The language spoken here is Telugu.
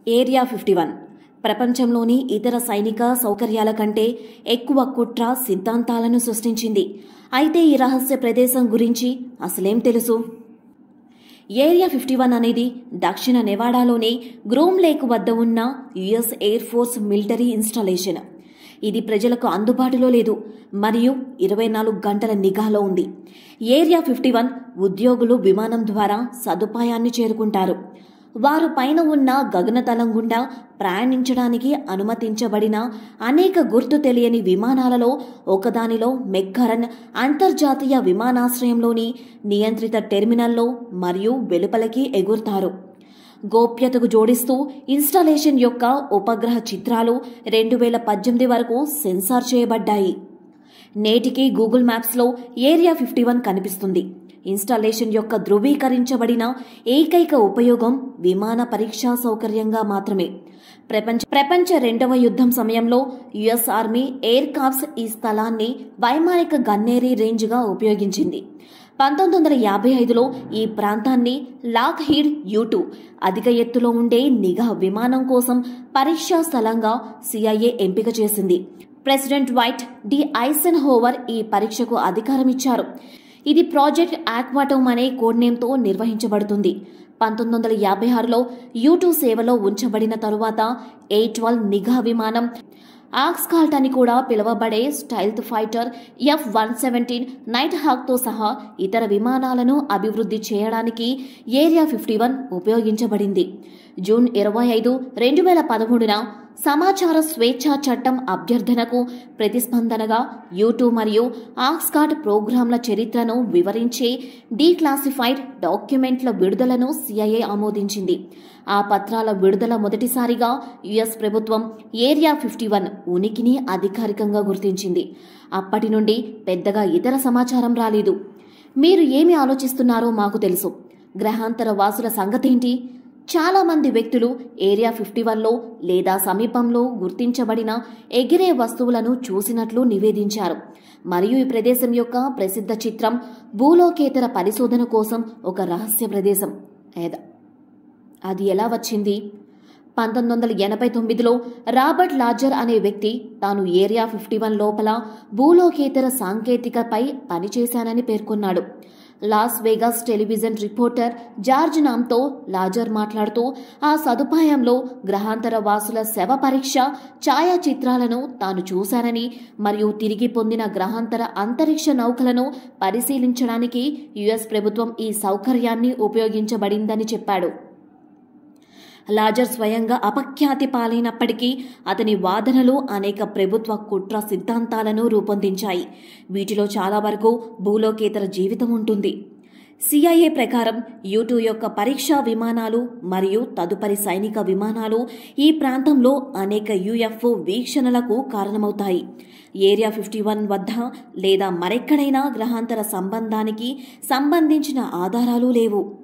ఏరియా ఫిఫ్టీ వన్ ప్రపంచంలోని ఇతర సైనిక సౌకర్యాల కంటే ఎక్కువ కుట్ర సిద్ధాంతాలను సృష్టించింది అయితే ఈ రహస్య ప్రదేశం గురించి అసలేం తెలుసు ఏరియా ఫిఫ్టీ వన్ అనేది దక్షిణ నెవాడాలోని గ్రోమ్ లేక్ వద్ద ఉన్న US air force military installation ఇది ప్రజలకు అందుబాటులో లేదు మరియు ఇరవై నాలుగు గంటల నిఘాలో ఉంది ఏరియా ఫిఫ్టీ వన్ ఉద్యోగులు విమానం ద్వారా సదుపాయాన్ని చేరుకుంటారు వారు పైన ఉన్న గగనతలం గుండా ప్రయాణించడానికి అనుమతించబడిన అనేక గుర్తు తెలియని విమానాలలో ఒకదానిలో మెక్కరన్ అంతర్జాతీయ విమానాశ్రయంలోని నియంత్రిత టెర్మినల్లో మరియు వెలుపలికి ఎగురుతారు గోప్యతకు జోడిస్తూ ఇన్స్టాలేషన్ యొక్క ఉపగ్రహ చిత్రాలు రెండు వేల పద్దెనిమిది వరకు సెన్సార్ చేయబడ్డాయి నేటికి గూగుల్ మ్యాప్స్లో ఏరియా ఫిఫ్టీ వన్ కనిపిస్తుంది ఇన్స్టాలేషన్ యొక్క ధృవీకరించబడిన ఏకైక ఉపయోగం విమాన పరీక్షా సౌకర్యంగా మాత్రమే ప్రపంచ ప్రపంచ రెండవ యుద్ధం సమయంలో యుఎస్ ఆర్మీ ఎయిర్ కాప్స్ ఈ స్థలాన్ని వైమానిక గన్నేరీ రేంజ్గా ఉపయోగించింది పంతొమ్మిది వందల యాభై ఐదులో ఈ ప్రాంతాన్ని లాక్ హీడ్ యూటు అధిక ఎత్తులో ఉండే నిఘా విమానం కోసం పరీక్షా స్థలంగా సిఐఏ ఎంపిక చేసింది president Dwight D Eisenhower ఈ పరీక్షకు అధికారం ఇచ్చారు ఇది ప్రాజెక్ట్ ఆక్వాటోమ్ అనే కోడ్ నేమ్తో నిర్వహించబడుతుంది పంతొమ్మిది వందల యాభై ఆరులో యూటూ సేవలో ఉంచబడిన తరువాత ఏ ట్వెల్వ్ నిఘా విమానం ఆక్స్కాల్ట్ అని కూడా పిలువబడే stealth fighter F one seventeen night హాక్తో సహా ఇతర విమానాలను అభివృద్ధి చేయడానికి ఏరియా ఫిఫ్టీ వన్ ఉపయోగించబడింది జూన్ ఇరవై ఐదు రెండు వేల పదమూడున సమాచార స్వేచ్ఛా చట్టం అభ్యర్థనకు ప్రతిస్పందనగా యూటూ మరియు ఆక్స్కాట్ ప్రోగ్రాంల చరిత్రను వివరించే డీక్లాసిఫైడ్ డాక్యుమెంట్ల విడుదలను సిఐఏ ఆమోదించింది ఆ పత్రాల విడుదల మొదటిసారిగా యుఎస్ ప్రభుత్వం ఏరియా ఫిఫ్టీ వన్ ఉనికిని అధికారికంగా గుర్తించింది అప్పటి నుండి పెద్దగా ఇతర సమాచారం రాలేదు మీరు ఏమి ఆలోచిస్తున్నారో మాకు తెలుసు గ్రహాంతర వాసుల సంగతేంటి చాలా మంది వ్యక్తులు ఏరియా ఫిఫ్టీ వన్లో లేదా సమీపంలో గుర్తించబడిన ఎగిరే వస్తువులను చూసినట్లు నివేదించారు మరియు ఈ ప్రదేశం యొక్క ప్రసిద్ధ చిత్రం భూలోకేతర పరిశోధన కోసం ఒక రహస్య ప్రదేశం ఏద అది ఎలా వచ్చింది పంతొమ్మిది వందల ఎనభై తొమ్మిదిలో రాబర్ట్ లాజర్ అనే వ్యక్తి తాను ఏరియా ఫిఫ్టీ వన్ లోపల భూలోకేతర సాంకేతికపై పనిచేశానని పేర్కొన్నాడు Las Vegas television reporter George నామ్తో లాజర్ మాట్లాడుతూ ఆ సదుపాయంలో గ్రహాంతర వాసుల శవ పరీక్ష ఛాయాచిత్రాలను తాను చూశానని మరియు తిరిగి పొందిన గ్రహాంతర అంతరిక్ష నౌకలను పరిశీలించడానికి యుఎస్ ప్రభుత్వం ఈ సౌకర్యాన్ని ఉపయోగించబడిందని చెప్పాడు లాజర్ స్వయంగా అపఖ్యాతి పాలైనప్పటికీ అతని వాదనలు అనేక ప్రభుత్వ కుట్ర సిద్ధాంతాలను రూపొందించాయి వీటిలో చాలా వరకు భూలోకేతర జీవితం ఉంటుంది సిఐఏ ప్రకారం యూటూ యొక్క పరీక్షా విమానాలు మరియు తదుపరి సైనిక విమానాలు ఈ ప్రాంతంలో అనేక యుఎఫ్ఓ వీక్షణలకు కారణమవుతాయి ఏరియా ఫిఫ్టీ వన్ వద్ద లేదా మరెక్కడైనా గ్రహాంతర సంబంధానికి సంబంధించిన ఆధారాలు లేవు